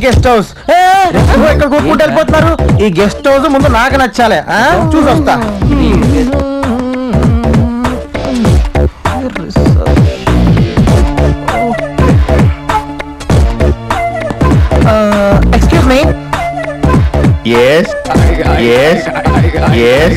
Guest house ఇక్కడ కూర్చుంటూ వెళ్ళిపోతున్నారు ఈ గెస్ట్ హౌస్ ముందు నాకు నచ్చాలి ఆ? చూసి వస్తా excuse me yes yes yes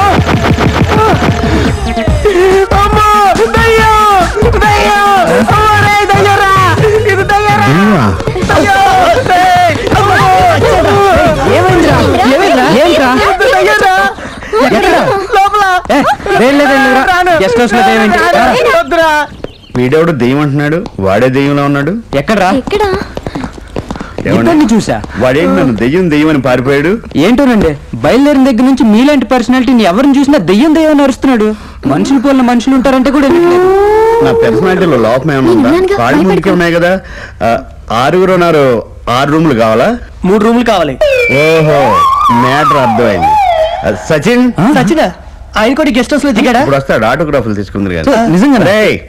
అమ్మో దయ్యం దయ్యం అమ్మో రే దయ్యరా ఇది దయ్యరా దయ్యం రేయ్, అమ్మో! ఏమైందిరా ఏమైందిరా ఏంట్రా ఇది దయ్యరా ఎక్కడ లోపల ఏ, ఏం లేదు, ఏం లేదురా. రాను. గెస్ట్ హౌస్ లో దయ్యం ఏంటి? రాను. వద్దురా వీడెవడు దెయ్యం అంటున్నాడు వాడే దెయ్యంలో ఉన్నాడు ఎక్కడ్రా ఎక్కడ ఏమన్నా? ఇద్దరిని చూసా వాడేంటి నన్ను దెయ్యం దెయ్యం అని పారిపోయాడు ఏంటోనండి బయలుదేరిన దగ్గర నుంచి మీలాంటి పర్సనాలిటీని ఎవరిని చూసినా దెయ్యం దెయ్యం అని అరుస్తున్నాడు మనుషులు పోలిన మనుషులు ఉంటారంటే కూడా వినట్లేదు. నా పర్సనాలిటీలో లోపం ఏమైనా ఉందా నేను ఉన్నానుగా, కాళ్ళు ముందుకే ఉన్నాయి కదా ఆ, ఆరుగురు ఉన్నారు ఆరు రూములు కావాలా మూడు రూములు కావాలి ఓహో మ్యాటర్ అర్థమైంది ఆ, సచిన్ సచిన ఆయన కూడా గెస్ట్ హౌస్ లో దిగాడా ఇప్పుడు వస్తాడు ఆటోగ్రాఫ్లు తీసుకుందరు సో, కదా నిజంగా రేయ్,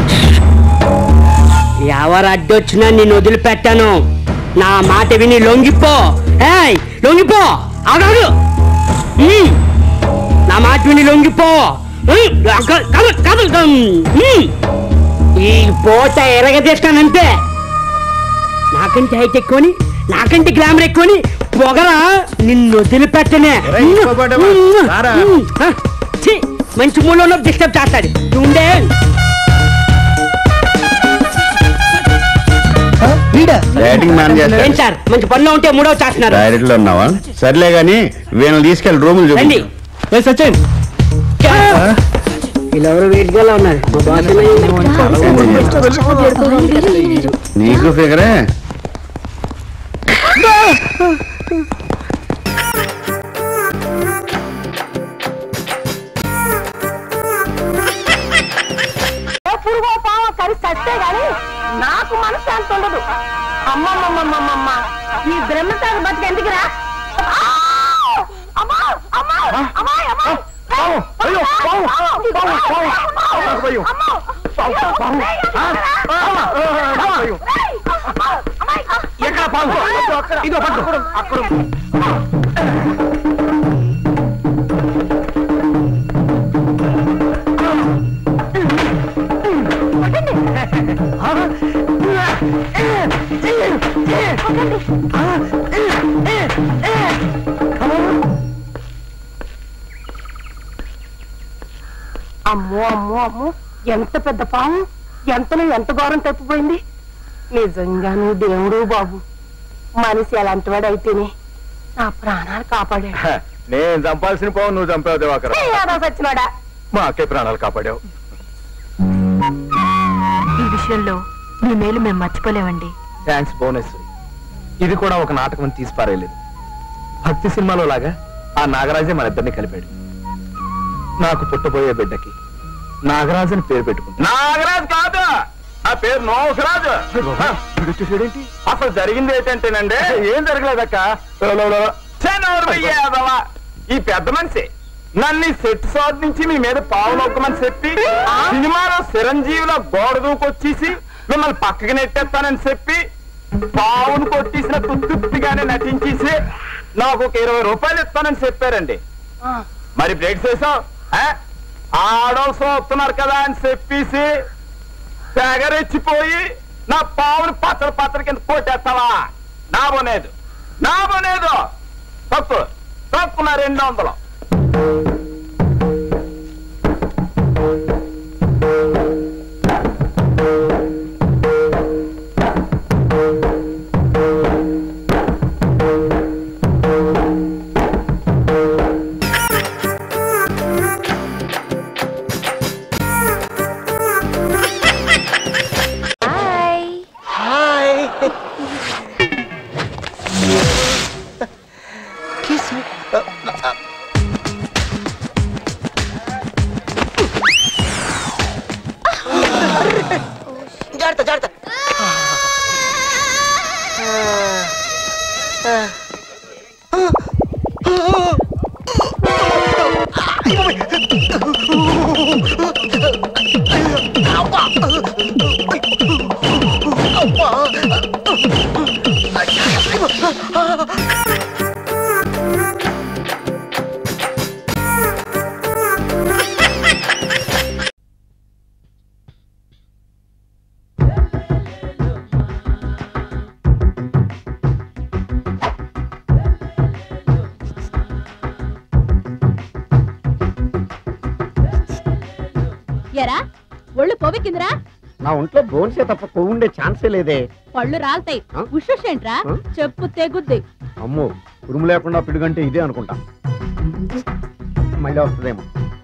ఎవరు అడ్డొచ్చినా నేను వదిలిపెట్టాను నా మాట విని లొంగిపో ఏయ్ లొంగిపో ఆగాడు ఉమ్. నా మాట విని లొంగిపో ఉమ్. కదలు, కదలు, కదలు. ఉమ్. ఈ పూట ఎరగదీస్తానంతే నాకంటే హైట్ ఎక్కువని నాకంటే గ్లామర్ ఎక్కువని పొగరా నిన్ను వదిలిపెట్టనే ఎరా, ఇంకోపాటేమా? రారా. ఉమ్. ఆ, ఛీ, మంచి మూలలో డిస్టర్బ్ చేస్తాడు ఉండే వీడా డైరెక్టింగ్ మ్యాన్ ఏం చేస్తాడు సార్ మంచి పనిలో ఉంటే మూడవ చేస్తున్నారు డైరెక్ట్ లో ఉన్నావా సర్లే గాని వీళ్ళని తీసుకెళ్ళి రూములు రండి చూపించు ఏ సచిన్ వీళ్ళెవరు వేడిగా ఉన్నారు మా బాస్ నీకు ఫిగరే పురుగో పావ కలిసి చస్తే గాని నాకు మనసు అంత ఉండదు అమ్మమ్మమ్మమ్మమ్మ ఈ బ్రహ్మచారి బతికి ఎందుకురా ఆ! అమ్మా! అమ్మా! అమ్మాయ్! అమ్మాయ్! ఏయ్! అయ్యో, పావు, పావు! పావు, పావు, పావు, అయ్యో. అమ్మా! పావు, పావు. ఏయ్! ఆ, ఆ, ఆ, అయ్యో. ఏయ్! అమ్మా! అమ్మాయ్! ఎక్కడ పావు ఇదో పట్టు అక్కడ అమ్మో అమ్మో అమ్మో ఎంత పెద్ద పాము ఎంతలో ఎంత ఘోరం తప్పిపోయింది నిజంగాను దేవుడు బాబు మనిషి అలాంటి వాడు అయితేనే నా ప్రాణాలు కాపాడాడు నేను చంపాల్సిన పావు నువ్వు చంపావు దివాకర్ ఏదో సచ్చినోడా మా అక్కే ప్రాణాలు కాపాడావు ఈ విషయంలో మీ మేలు మేము మర్చిపోలేమండి థ్యాంక్స్ బోనస్ ఇది కూడా ఒక నాటకం అని తీసి పారేయలేదు భక్తి సినిమాలో లాగా ఆ నాగరాజే మన ఇద్దరిని కలిపాడు నాకు పుట్టబోయే బిడ్డకి నాగరాజు అని పేరు పెట్టుకుంది నాగరాజు కాదు ఆ పేరు నోసరాజు ఏంటి అసలు జరిగింది ఏంటంటేనండి ఏం జరగలేదక్క ఈ పెద్ద మనిషి నన్ను ఈ సెట్ షాట్ నుంచి మీ మీద పావు నొక్కమని చెప్పి సినిమాలో చిరంజీవిలో గోడ దూకొచ్చేసి మిమ్మల్ని పక్కకి నెట్టేస్తానని చెప్పి పావును కొట్టేసిన తుత్తుప్పిగానే నటించేసి నాకు ఒక ఇరవై రూపాయలు ఇస్తానని చెప్పారండి మరి బ్రేక్ చేసాం ఆడోసం వస్తున్నారు కదా అని చెప్పేసి తెగరెచ్చిపోయి నా పావుని పచ్చడి పచ్చడి కింద కొట్టేస్తావా నా బోనేదు నా బోనేదు తప్పు తప్పు నా రెండు వందలు హాయ్ ఎరా ఒళ్ళు పొవికిందిరా నా ఒంట్లో బోన్సే తప్ప కొవ్వు ఉండే ఛాన్సే లేదే పళ్ళు రాల్తాయి ఆ? ఉషేంట్రా ఆ? చెప్పు తెగుద్ది అమ్మో ఉరుము లేకుండా పిడుగంటే ఇదే అనుకుంటా మళ్ళీ వస్తుందేమో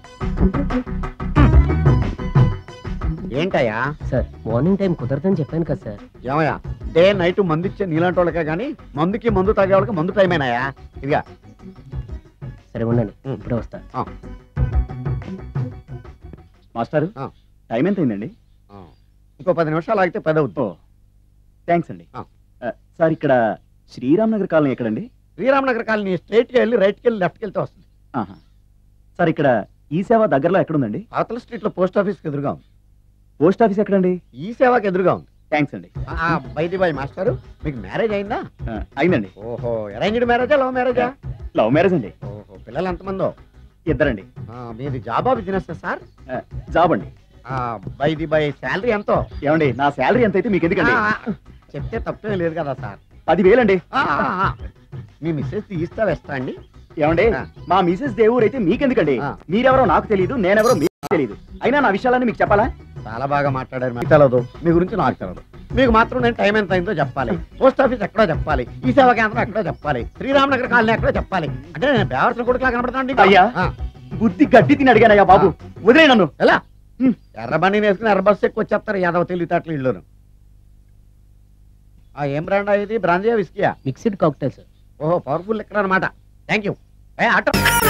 ఏంటయ్యా సార్ మార్నింగ్ టైం కుదరదని చెప్పాను కదా సార్ ఏమయ్యా డే నైట్ మందు ఇచ్చే నీలాంటి వాళ్ళకే కానీ మందుకి మందు తాగే వాళ్ళకి మందు టైమేనాయా ఇదిగా సరే ఉండండి ఉం. ఇప్పుడే వస్తా మాస్టర్ ఆ. టైం ఎంత అయిందండి ఇంకో పది నిమిషాలు ఆగితే పది అవుతుంది థ్యాంక్స్ అండి ఆ. ఆ, సార్ ఇక్కడ శ్రీరామ్ నగర్ కాలనీ ఎక్కడండి శ్రీరామనగర్ కాలనీ స్ట్రైట్కి వెళ్ళి రైట్కి వెళ్ళి లెఫ్ట్కి వెళ్తే వస్తుంది ఆహా. సార్ ఇక్కడ ఈ సేవ దగ్గరలో ఎక్కడుందండి అవతల స్ట్రీట్లో పోస్ట్ ఆఫీస్కి ఎదురుగా ఉంది పోస్ట్ ఆఫీస్ ఎక్కడండి ఈ సేవకి ఎదురుగా ఉంది థ్యాంక్స్ అండి బైది బాయ్ మాస్టారు మీకు మ్యారేజ్ అయిందా ఆ, అయిందండి ఓహో అరేంజ్డ్ మ్యారేజా లవ్ మ్యారేజా లవ్ మ్యారేజ్ అండి ఓహో పిల్లలు ఎంతమందో ఇద్దరండి ఆ, మీది జాబా బిజినెస్ సార్ ఆ, జాబ్ అండి బైది బై శాలరీ ఎంతో ఏమండి నా శాలరీ ఎంత అయితే మీకు ఎందుకండి ఆ, చెప్తే తప్పేం లేదు కదా సార్ పదివేలండి ఆ, ఆ, ఆ. మీ మిస్సెస్ తీస్తా వేస్తా అండి ఏమండి ఆ. మా మిసెస్ దేవుడు అయితే మీకెందుకండి ఆ. మీరెవరో నాకు తెలియదు నేనెవరో మీకు తెలియదు అయినా నా విషయాలన్నీ మీకు చెప్పాలా చాలా బాగా మాట్లాడారు మీకు తెలదు మీ గురించి నాకు తెలదు మీకు మాత్రం నేను టైం ఎంత అయిందో చెప్పాలి పోస్ట్ ఆఫీస్ ఎక్కడో చెప్పాలి ఈ సేవా కేంద్రం ఎక్కడో చెప్పాలి శ్రీరామనగర్ కాలనీ ఎక్కడో చెప్పాలి అంటే నేను బేవర్సన కొడుకులా కనబడతాను అయ్యా. బుద్ధి గడ్డి తిని అడిగానయ్యా బాబు వదిలే నన్ను ఎలా ఎర్ర బండి వేసుకుని ఎర్ర బస్సు ఎక్కువ వచ్చేస్తారు యాదవ తెలివితేటలు ఇల్లును ఆ ఏం బ్రాండ్ ఇది బ్రాంజియా విస్కియా మిక్స్డ్ కాక్టైల్ సార్ ఓహో పవర్ఫుల్ ఎక్కడ అనమాట థ్యాంక్ యూ ఏ ఆటో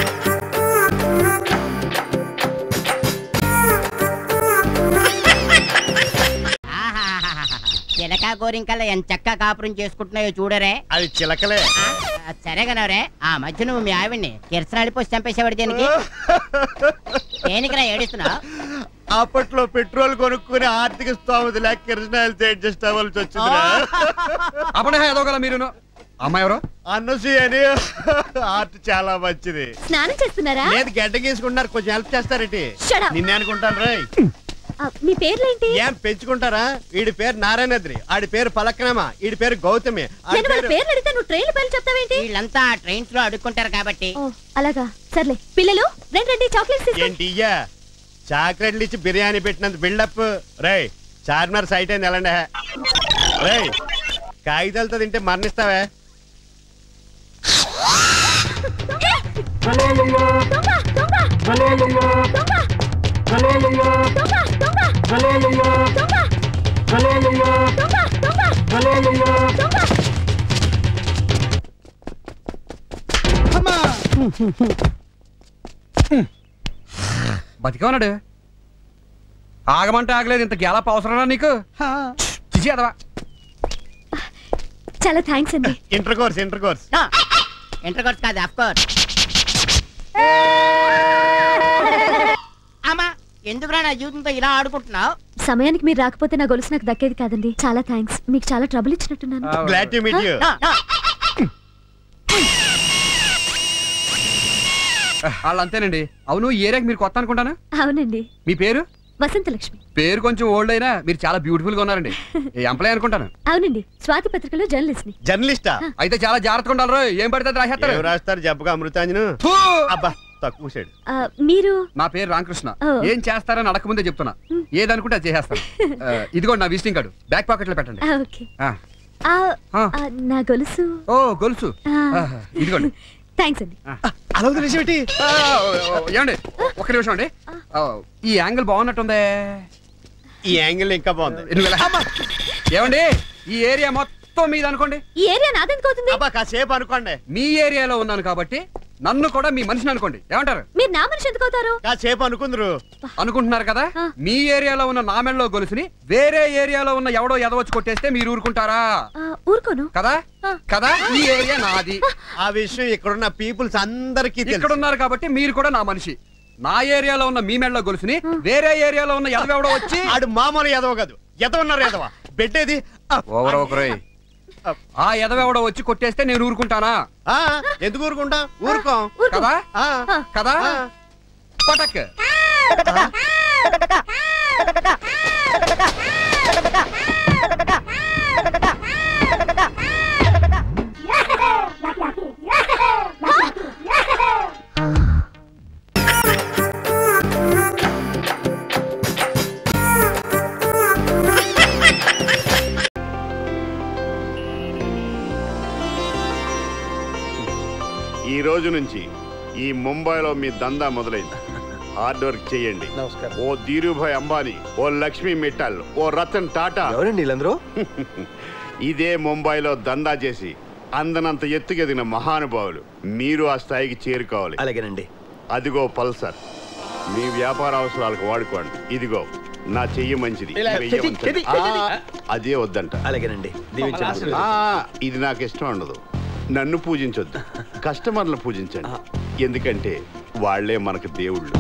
చిలక గోరింకల్లా ఎంత చక్క కాపురం చేసుకుంటున్నాయో చూడరే అది చిలకలే ఆ, సరే కనవరే ఆ మధ్య నువ్వు మీ ఆవిడ్ని కిరసనాడి పోసి చంపేసేవాడు దేనికి దేనికిరా ఏడుస్తున్నావు అప్పట్లో పెట్రోల్ కొనుక్కుని ఆర్థిక స్తోమత లేక కిరసనాయలు అడ్జస్ట్ అవ్వాల్సి వచ్చిందిరా అప్పుడే ఎదగల మీరు అమ్మాయి ఎవరు అన్నసూయ అని ఆర్ట్ చాలా మంచిది స్నానం చేస్తున్నారా లేదు గడ్డ గీసుకుంటున్నారు కొంచెం హెల్ప్ చేస్తారేంటి Shut up. నిన్నే అనుకుంటాను రేయ్ ఆ, మీ పేర్లేంటి ఏం పెంచుకుంటారా వీడి పేరు నారాయణద్రి ఆడి పేరు పలక్నమ వీడి పేరు గౌతమి ఆడి నేను వాళ్ళ పేరు- పేర్లు అడిగితే నువ్వు ట్రైన్ పేర్లు చెప్తావేంటి వీళ్ళంతా ట్రైన్స్ లో అడుక్కుంటారు కాబట్టి ఓ అలాగా సర్లే పిల్లలు రండి రండి చాక్లెట్స్ తీసుకో ఏంటి ఇయ్యా చాక్లెట్లు ఇచ్చి బిర్యానీ పెట్టినంత బిల్డప్ రేయ్ చార్మినార్ సైట్ అయింది ఎలాండే రేయ్ కాగితాలతో తింటే మరణిస్తావే దొంగ, దొంగ, దొంగ, దొంగ, దొంగ, దొంగ, దొంగ, దొంగ. బతికే ఉన్నాడు ఆగమంటే ఆగలేదు ఇంత గ్యాలప్ అవసరమా నీకు చిచి అదవా చాలా థ్యాంక్స్ అండి intercourse intercourse intercourse కాదు అఫ్ కోర్స్ అమ్మా ఎందుకురా నా జీవితంతో ఇలా ఆడుకుంటున్నావు సమయానికి మీరు రాకపోతే నా గొలుసు నాకు దక్కేది కాదండి చాలా థ్యాంక్స్ మీకు చాలా ట్రబుల్ ఇచ్చినట్టున్నాను గ్లాడ్ టు మీట్ యూ వాళ్ళు అంతేనండి అవును ఈ ఏరియాకి మీరు కొత్త అనుకుంటాను అవునండి మీ పేరు వసంత లక్ష్మి పేరు కొంచెం ఓల్డ్ అయినా మీరు చాలా బ్యూటిఫుల్ గా ఉన్నారండి ఎంప్లాయ్ అనుకుంటాను అవునండి స్వాతి పత్రికలో జర్నలిస్ట్ ని జర్నలిస్టా అయితే చాలా జాగ్రత్తగా ఉండాలి రోయ్. ఏం పడితే అది రాసేస్తారు ఏం రాస్తారు జబ్బుగా అమృతాంజను ఫూ! అబ్బా తక్కువ సైడ్ ఆ, మీరు నా పేరు రామకృష్ణ ఓ. ఏం చేస్తారని అడగకముందే చెప్తున్నా ఏదనుకుంటే అది చేసేస్తాను ఆ, ఇదిగోండి నా విజిటింగ్ కార్డు బ్యాక్ పాకెట్ లో పెట్టండి ఆ, ఓకే ఆ. ఆ, ఆ. ఆ, నా గొలుసు ఓ గొలుసు ఆ. ఆ, ఇదిగోండి థ్యాంక్స్ అండి అలా తెలిసి పెట్టి ఆ, ఓ, ఓ, ఏమండి ఒక్క నిమిషం అండి ఆ, ఈ యాంగిల్ బాగున్నట్టుందే ఈ యాంగిల్ ఇంకా బాగుంది నువ్వు ఇలా- ఏమండి ఈ ఏరియా మొత్తం మీద అనుకోండి ఈ ఏరియా నాదెందుకు అవుతుంది అబ్బా కాసేపు అనుకోండి మీ ఏరియాలో ఉన్నాను కాబట్టి నన్ను కూడా మీ మనిషిని అనుకోండి ఏమంటారు మీరు నా మనిషి ఎందుకు అవుతారు కాసేపు అనుకుందరు అనుకుంటున్నారు కదా ఆ. మీ ఏరియాలో ఉన్న నామెళ్ళలో గొలుసుని వేరే ఏరియాలో ఉన్న ఎవడో ఎదవచ్చి కొట్టేస్తే మీరు ఊరుకుంటారా ఆ, ఊరుకోను కదా ఆ. కదా ఈ ఏరియా నాది ఆ విషయం ఇక్కడున్న పీపుల్స్ అందరికీ ఇక్కడ తెలుసు ఉన్నారు కాబట్టి మీరు కూడా నా మనిషి నా ఏరియాలో ఉన్న మీ మెళ్ళలో గొలుసుని వేరే ఏరియాలో ఉన్న ఎదవెవడో వచ్చి ఆడు మామూలు ఎదవ కాదు ఎదవ ఉన్నారు ఎదవ బెడ్డేది ఓవర్ ఒకరే ఆ ఎదవెవడో వచ్చి కొట్టేస్తే నేను ఊరుకుంటానా ఆ, ఎందుకు ఊరుకుంటా ఊరుకోం కదా ఆ, కదా ఆ. పటక్ ఈ రోజు నుంచి ఈ ముంబైలో మీ దందా మొదలైంది హార్డ్ వర్క్ చేయండి నమస్కారం ఓ ధీరుభాయ్ అంబానీ ఓ లక్ష్మీ మిట్టల్ ఓ రతన్ టాటా ఎవరండి వీళ్ళందరూ ఇదే ముంబైలో దందా చేసి అందనంత ఎత్తుకెదిగిన మహానుభావులు మీరు ఆ స్థాయికి చేరుకోవాలి అలాగేనండి అదిగో పల్సర్ మీ వ్యాపార అవసరాలకు వాడుకోండి ఇదిగో నా చెయ్యి మంచిది ఇలా వెయ్యి చెయ్యి, ఉంచండి. చెయ్యి, ఆ, అదే వద్దంట అలాగేనండి దీవించండి ఆ, ఇది నాకు ఇష్టం ఉండదు నన్ను పూజించొద్దు కస్టమర్లను పూజించండి ఎందుకంటే వాళ్ళే మనకు దేవుళ్ళు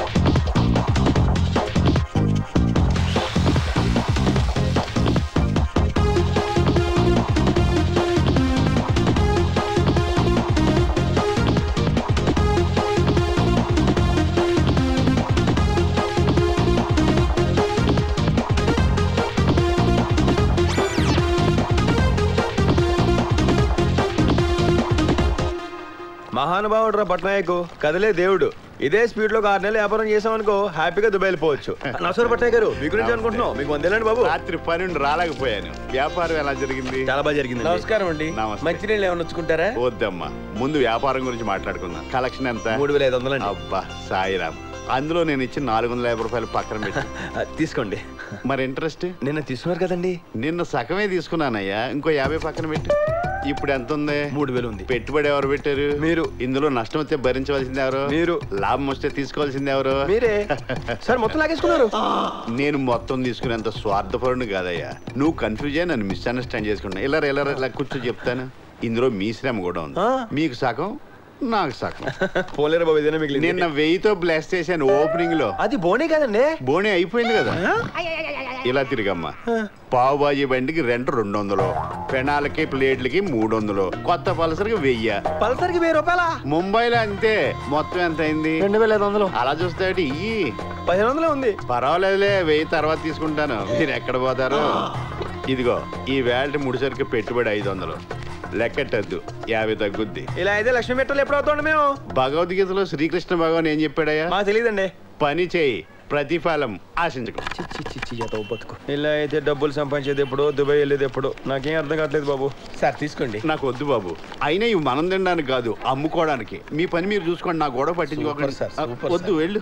మహానుభావుడు రా పట్నాయక్ కదలే దేవుడు ఇదే స్పీడ్ లో ఒక ఆరు నెలలు వ్యాపారం చేసాం అనుకో హ్యాపీగా దుబాయ్ వెళ్ళిపోవచ్చు నమస్కారం పట్నాయక్ గారు మీ గురించి అనుకుంటున్నాం మీకు వందేలండి బాబు రాత్రి పన్నెండు రాలేకపోయాను వ్యాపారం ఎలా జరిగింది చాలా బాగా జరిగింది నమస్కారం అండి నమస్తే. మంచినీళ్ళు ఏమైనా వచ్చుకుంటారా వద్దమ్మా ముందు వ్యాపారం గురించి మాట్లాడుకుందాం కలెక్షన్ ఎంత మూడు వేల ఐదు వందలండి అబ్బా సాయిరామ్ అందులో నేను ఇచ్చిన నాలుగు వందల యాభై రూపాయలు పక్కన పెట్టి ఆ, తీసుకోండి మరి ఇంట్రెస్ట్ నిన్న తీసుకున్నారు కదండి నిన్న సగమే తీసుకున్నానయ్యా ఇంకో యాభై పక్కన పెట్టి ఇప్పుడు ఎంత ఉంది మూడు వేలు ఉంది పెట్టుబడి ఎవరు పెట్టారు మీరు. ఇందులో నష్టం వస్తే భరించవలసింది ఎవరు మీరు. లాభం వస్తే తీసుకోవాల్సింది ఎవరు మీరే సార్ మొత్తం లాగేసుకున్నారు నేను మొత్తం తీసుకునేంత స్వార్థపరుడు కాదయ్యా నువ్వు కన్ఫ్యూజ్ అయ్యి నన్ను మిస్అండర్స్టాండ్ చేసుకున్నా ఇలా ఇలా ఇలా కూర్చో చెప్తాను ఇందులో మీ శ్రమ కూడా ఉంది ఆ. మీకు సగం నాకు సగం పోలేరు బాబు ఇదేనా మిగిలింది నిన్న వెయ్యితో బ్లాస్ట్ చేశాను ఓపెనింగ్ లో అది బోనే కదండి బోనే అయిపోయింది కదా ఇలా తిరిగమ్మా పావు బాజీ బండికి రెంట్ రెండు వందలు పెనాలకి ప్లేట్లకి మూడు వందలు కొత్త పలసరికి వెయ్యి పల్సర్కి వెయ్యి రూపాయలా ముంబైలో అంతే మొత్తం ఎంత అయింది రెండు వేల ఐదు వందలు అలా చూస్తే ఇయ్యి పదిహేను వందలే ఉంది పర్వాలేదులే వెయ్యి తర్వాత తీసుకుంటాను మీరు ఎక్కడ పోతారు ఇదిగో ఈ వేల్ట్ ముడిసరికి పెట్టుబడి ఐదు వందలు లెక్కట్టద్దు యాభై తగ్గుద్ది ఇలా అయితే లక్ష్మీ మెట్టలు ఎప్పుడు అవుతాండి మేము భగవద్గీతలో శ్రీకృష్ణ భగవాన్ ఏం చెప్పాడయ్యా మాకు తెలియదండి పని చేయి ప్రతిఫలం ఆశించకు బతుకు ఇలా అయితే డబ్బులు సంపాదించేది ఎప్పుడు దుబాయ్ వెళ్ళేది ఎప్పుడు నాకేం అర్థం కావట్లేదు బాబు సార్ తీసుకోండి నాకు వద్దు బాబు అయినా ఇవి మనం తినడానికి కాదు అమ్ముకోవడానికి మీ పని మీరు చూసుకోండి నా గొడవ పట్టించుకోకండి సూపర్ సార్, ఆ, సూపర్ వద్దు వెళ్ళు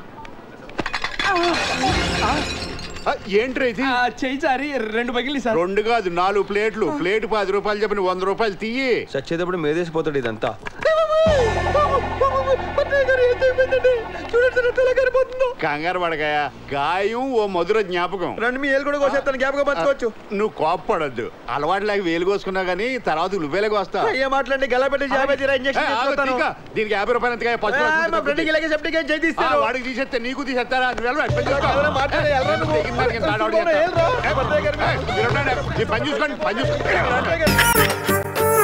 ఆ, ఏంట్రా ఇది చెయ్యి సారి రెండు పగిలి సార్ రెండు కాదు నాలుగు ప్లేట్లు ప్లేట్ పది రూపాయలు చెప్పిన వంద రూపాయలు తీయి చచ్చేటప్పుడు మేదేసిపోతాడు ఇదంతా కంగారు పడకాయ గాయం ఓ మధుర జ్ఞాపకం రెండు మీ ఏళ్ళు కూడా కోసేస్తాను గ్యాప్గా పంచుకోవచ్చు నువ్వు కోప్పడద్దు అలవాటు లేక వేలు కోసుకున్నా గానీ తర్వాత నువ్వేలకు వస్తా అయ్యే మాట్లాడి గల పెట్టి జాబే తీరా ఏ, ఇంజక్షన్ ఆగు, తీసుకొస్తాను. తీక. దీనికి యాభై రూపాయలు ఎంతకాయ? పసుపు ఏ, రాసుకుంటే మా ఫ్రెండ్కి ఇలాగే సెప్టిక్ ఏం చేయి ఆ, తీస్తారు వాడికి తీసేస్తే నీకు తీసేస్తారా నువ్వు వెళ్ళరా, పని చేసుకో. ఎవరైనా మాట్లాడి వెళ్ళరా నువ్వు? తెగిన దానికి ఎంత ఆడవాడు చూసుకోరా, చేస్తావు? వెళ్ళరా? ఏ, పద్దయ్య గారు. ఏ, మీరు ఉండండి. ఈ పని చూసుకోండి పని చూసుకోండి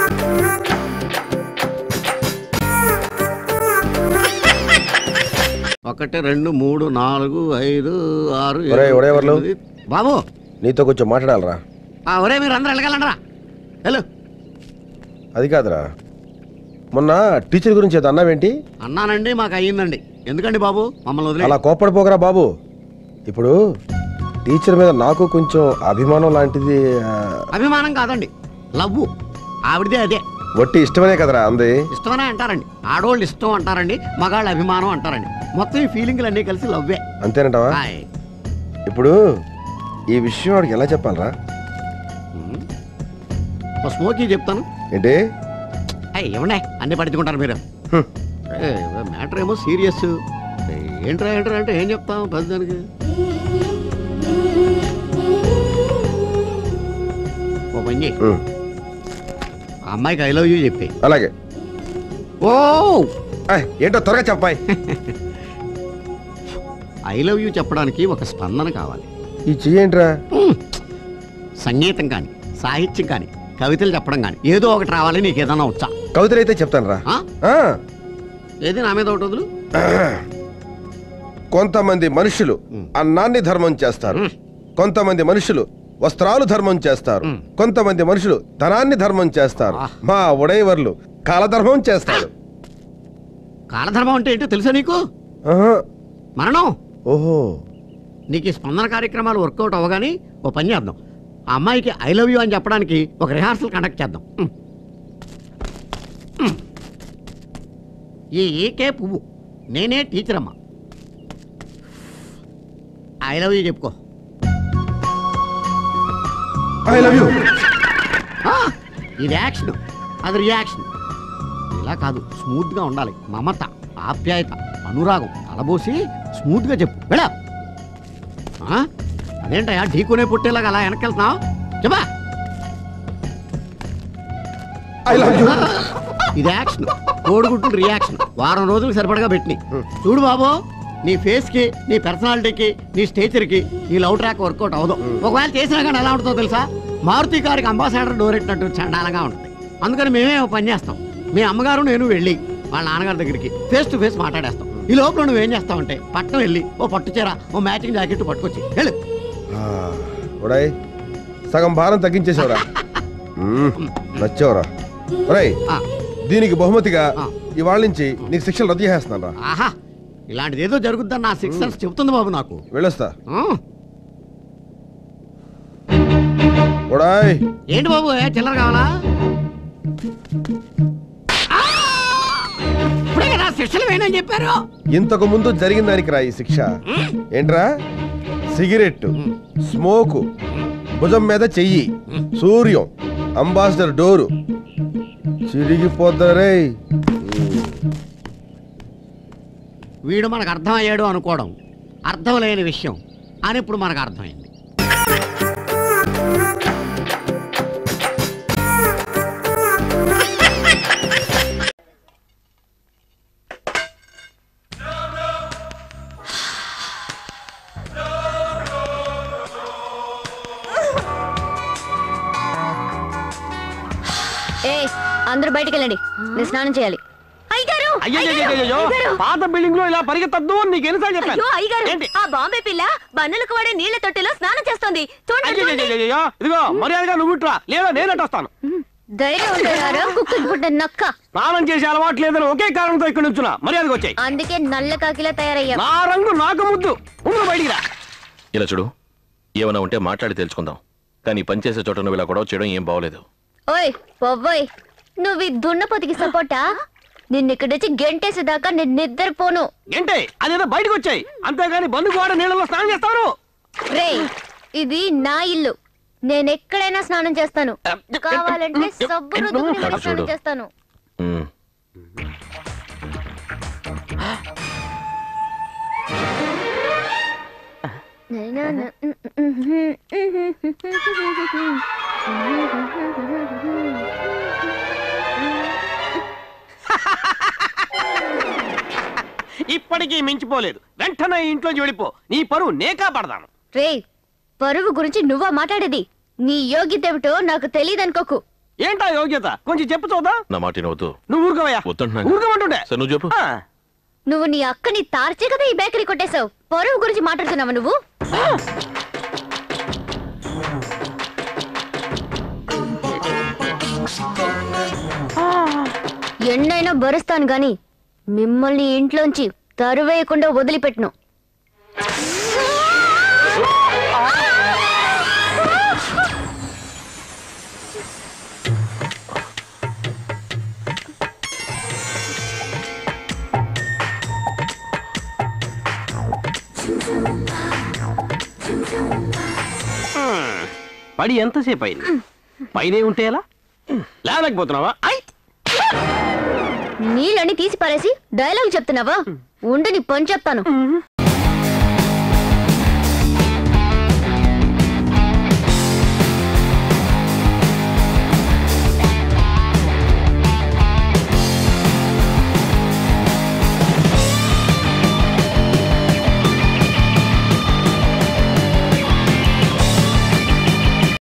ఒకటి రెండు మూడు నాలుగు ఐదు ఆరు ఏడు, ఒరేయ్, ఒరేయ్ ఎవరు? ఎనిమిది. బాబు నీతో కొంచెం మాట్లాడాలరా ఆ ఒరే మీరు అందరూ వెళ్ళగలండ్రా హలో అది కాదురా మొన్న టీచర్ గురించి ఏదో అన్నావేంటి అన్నానండి మాకు అయ్యిందండి ఎందుకండి బాబు మమ్మల్ని వదిలే అలా కోప్పడిపోకరా బాబు ఇప్పుడు టీచర్ మీద నాకు కొంచెం అభిమానం లాంటిది ఆ, అభిమానం కాదండి లవ్వు ఆవిడదే అదే వట్టి ఇష్టమనే కదరా అంది ఇష్టమనే అంటారండి ఆడవాళ్ళు ఇష్టం అంటారండి మగాళ్ళు అభిమానం అంటారండి మొత్తం ఈ ఫీలింగ్లు అన్నీ కలిసి లవ్వే అంతేనంటావా హాయ్. ఇప్పుడు ఈ విషయం వాడికి ఎలా చెప్పాలరా ఉమ్. ఓ స్మోకీ చెప్తాను ఏంటి అయ్యి ఏమన్నా అన్ని పట్టించుకుంటారు మీరు హ్మ్. మ్యాటర్ ఏమో సీరియస్ ఏంట్రా ఏంట్రా అంటే ఏం చెప్తాం పెద్దదానికి ఓ పని చెయ్యి. ఉమ్, ఆ అమ్మాయికి ఐ లవ్ యూ చెప్పి అలాగే ఓ ఏయ్, ఏంటో త్వరగా చెప్పాయి ఐ లవ్ యూ చెప్పడానికి ఒక స్పందన కావాలి ఈ చెయ్యేంట్రా ఉమ్. సంగీతం కానీ సాహిత్యం కానీ కవితలు చెప్పడం కానీ ఏదో ఒకటి రావాలి నీకు ఏదైనా వచ్చా కవితలు అయితే చెప్తాను రా ఆ? ఏది నా మీద ఒకటి వదులు కొంతమంది మనుషులు అన్నాన్ని ధర్మం చేస్తారు కొంతమంది మనుషులు వస్త్రాలు ధర్మం చేస్తారు కొంతమంది మనుషులు ధనాన్ని ధర్మం చేస్తారు మా ఉడైవర్లు కాలధర్మం చేస్తాడు కాలధర్మం అంటే ఏంటో తెలుసా నీకు ఆహా. మరణం ఓహో నీకు ఈ స్పందన కార్యక్రమాలు వర్కౌట్ అవ్వగానే ఓ పని చేద్దాం ఆ అమ్మాయికి ఐ లవ్ యూ అని చెప్పడానికి ఒక రిహార్సల్ కండక్ట్ చేద్దాం ఉమ్. ఉమ్. ఈ ఏకే పువ్వు నేనే టీచర్ అమ్మా ఐ లవ్ యూ చెప్పుకో ఐ లవ్ యూ ఆ, ఇది యాక్షన్ అది రియాక్షన్ ఇలా కాదు స్మూత్ గా ఉండాలి మమత ఆప్యాయత అనురాగం కలబోసి స్మూత్ గా చెప్పు వెళ్ళా అదేంటయ్యా ఢీకొనే పుట్టేలాగా అలా వెనకెళ్తున్నావు చెప్పా ఐ లవ్ యూ ఇది యాక్షన్ కోడిగుడ్డు రియాక్షన్ వారం రోజులు సరిపడగా పెట్టి చూడు బాబు నీ ఫేస్ కి నీ పర్సనాలిటీకి నీ స్టేచర్ కి నీ లవ్ ట్రాక్ వర్కౌట్ అవ్వదు ఒకవేళ చేసినా కానీ ఎలా ఉంటుందో తెలుసా మారుతి కారుకి అంబాసాడర్ డోర్ ఎట్టినట్టు చండాలంగా ఉంటుంది అందుకని మేమే ఒక పని చేస్తాం మీ అమ్మగారు నేను వెళ్ళి వాళ్ళ నాన్నగారి దగ్గరికి ఫేస్ టు ఫేస్ మాట్లాడేస్తాం ఈ లోపల నువ్వేం చేస్తావంటే పట్టణం వెళ్ళి ఓ పట్టు చీర ఓ మ్యాచింగ్ జాకెట్ పట్టుకొచ్చి వెళ్ళు ఆ, ఉడాయ్ సగం భారం తగ్గించేసావురా మ్మ్, నచ్చావురా ఒరేయ్ ఆ, దీనికి బహుమతిగా ఆ. ఇవాళ నుంచి నీకు శిక్షలు రద్దు చేస్తున్నాను రా ఆహా ఇలాంటిది ఏదో జరుగుద్దని నా సిక్స్ సెన్స్ చెబుతుంది బాబు నాకు వెళ్ళొస్తా ఆ, ఉడాయ్ ఏంటి బాబు ఏ చిల్లర కావాలా ఆ! ఇప్పుడే కదా శిక్షలు వేయనని చెప్పారు ఇంతకు ముందు జరిగిన దానికి రా ఈ శిక్ష ఏంట్రా సిగరెట్ స్మోకు భుజం మీద చెయ్యి సూర్యం అంబాసిడర్ డోరు చిరిగిపోద్దరే వీడు మనకు అర్థమయ్యాడు అనుకోవడం అర్థం లేని విషయం అని ఇప్పుడు మనకు అర్థమైంది ఏ అందరూ బయటికి వెళ్ళండి నేను స్నానం చేయాలి అయ్యగారు అయ్యో పాత బిల్డింగ్ లో ఇలా పరిగెత్తద్దు అని నీకు ఎన్నిసార్లు చెప్పాను అయ్యో అయ్యగారు ఏంటి ఆ బాంబే పిల్ల బన్నులకు వాడే నీళ్ల తొట్టిలో స్నానం చేస్తోంది చూడండి, చూడండి అయ్యో ఇదిగో మర్యాదగా నువ్వు ఇట్రా లేదా నేను అట్టొస్తాను ధైర్యం ఉంటారా కుక్కకి పుట్టిన నక్క స్నానం చేసే అలవాటు లేదని ఒకే కారణంతో ఇక్కడ నుంచున్నా మర్యాదగా వచ్చాయి అందుకే నల్ల కాకిలా తయారయ్యా నా రంగు నాకు ముద్దు ఉండు బయటికి రా ఇలా చూడు ఏమైనా ఉంటే మాట్లాడి తెలుసుకుందాం కానీ ఈ పని చేసే చోట నువ్వు ఇలా గొడవ చేయడం ఏం బాగోలేదు ఓయ్ పొవ్వోయ్ నువ్వు ఈ దున్నపోతికి సపోర్టా నిన్ను ఇక్కడ నుంచి గెంటేసేదాకా నేను నిద్రపోను ఏంటే అదేదో బయటకు వచ్చాయి అంతేగాని బంధుకు వాడ నీళ్ళలో స్నానం చేస్తారు రేయ్ ఇది నా ఇల్లు నేను ఎక్కడైనా స్నానం చేస్తాను కావాలంటే సబ్బు రుద్దుకుని మరీ స్నానం చేస్తాను ఉమ్. ఇప్పటికీ మించిపోలేదు వెంటనే ఈ ఇంట్లోంచి వెళ్ళిపో నీ పరువు నేకా పడదాను రేయ్ పరువు గురించి నువ్వా మాట్లాడేది నీ యోగ్యత ఏమిటో నాకు తెలియదనుకోకు ఏంటా యోగ్యత కొంచెం చెప్పు చూద్దాం నా మాట వద్దు నువ్వు ఊరుకోవయ్యా వద్దంటున్నాను ఊరుకోమంటుండే సరే నువ్వు చెప్పు ఆ, నువ్వు నీ అక్కని తార్చే కదా ఈ బేకరీ కొట్టేశావు పరువు గురించి మాట్లాడుతున్నావా నువ్వు ఎన్నైనా భరుస్తాను గాని మిమ్మల్ని ఇంట్లోంచి తరువేయకుండా వదిలిపెట్టను పడి ఎంతసేపు అయింది పైనే ఉంటే ఎలా లేవలేకపోతున్నావా ఐ! నీళ్ళని తీసి పారేసి డైలాగ్ చెప్తున్నావా ఉండు నీ పని చెప్తాను